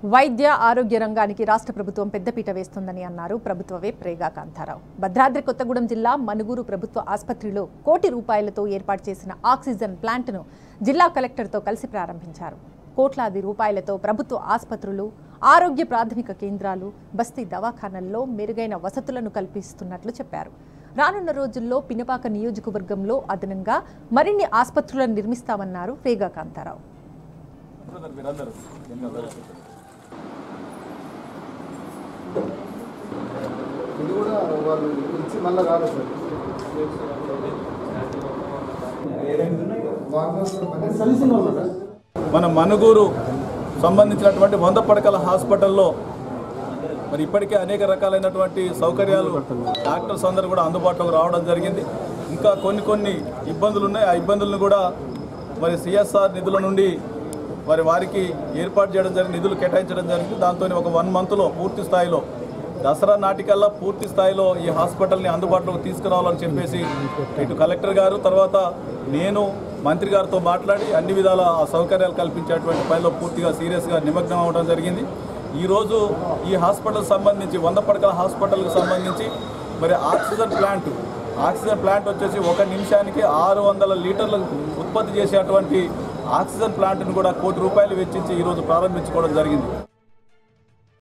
వైద్య ఆరోగ్య రంగానికి రాష్ట్ర ప్రభుత్వం పెద్దపీట వేస్తుందని అన్నారు ప్రభుత్వ విప్ రేగా కాంతారావు భద్రాద్రి కొత్తగూడెం జిల్లా మనుగూరు ప్రభుత్వ ఆసుపత్రిలో కోటి రూపాయలతో ఏర్పాటు చేసిన ఆక్సిజన్ ప్లాంట్ను జిల్లా కలెక్టర్తో కలిసి ప్రారంభించారు కోట్లాది రూపాయలతో ప్రభుత్వ ఆసుపత్రులు ఆరోగ్య ప్రాథమిక కేంద్రాలు బస్తీ దవాఖానల్లో మెరుగైన వసతులను కల్పిస్తున్నట్లు చెప్పారు రానున్న రోజుల్లో పినపాక నియోజకవర్గంలో అదనంగా మరిన్ని ఆసుపత్రులను నిర్మిస్తామన్నారు రేగా కాంతారావు ఇది కూడా వాళ్ళు ఇచ్చి మళ్ళీ రాలేదు సార్ సర్వీసింగ్ ఉన్నారా మన మనుగూరు సంబంధించినటువంటి వంద పడకల హాస్పిటల్లో మరి ఇప్పటికే అనేక రకాలైనటువంటి సౌకర్యాలు డాక్టర్స్ అందరూ కూడా అందుబాటులోకి రావడం జరిగింది ఇంకా కొన్ని కొన్ని ఇబ్బందులు ఉన్నాయి ఆ ఇబ్బందులను కూడా మరి సిఎస్ఆర్ నిధుల నుండి మరి వారికి ఏర్పాటు చేయడం జరిగింది నిధులు కేటాయించడం జరిగింది దాంతో ఒక వన్ మంత్లో పూర్తి స్థాయిలో దసరా నాటికల్లా పూర్తి స్థాయిలో ఈ హాస్పిటల్ని అందుబాటులోకి తీసుకురావాలని చెప్పేసి ఇటు కలెక్టర్ గారు తర్వాత నేను మంత్రి గారితో మాట్లాడి అన్ని విధాల ఆ సౌకర్యాలు కల్పించేటువంటి పనిలో పూర్తిగా సీరియస్గా నిమగ్నం అవ్వడం జరిగింది ఈరోజు ఈ హాస్పిటల్ సంబంధించి వంద పడకల హాస్పిటల్కి సంబంధించి మరి ఆక్సిజన్ ప్లాంట్ ఆక్సిజన్ ప్లాంట్ వచ్చేసి ఒక నిమిషానికి ఆరు వందల లీటర్లు ఉత్పత్తి చేసేటువంటి ఆక్సిజన్ ప్లాంట్ను కూడా కోటి రూపాయలు వెచ్చించి ఈరోజు ప్రారంభించుకోవడం జరిగింది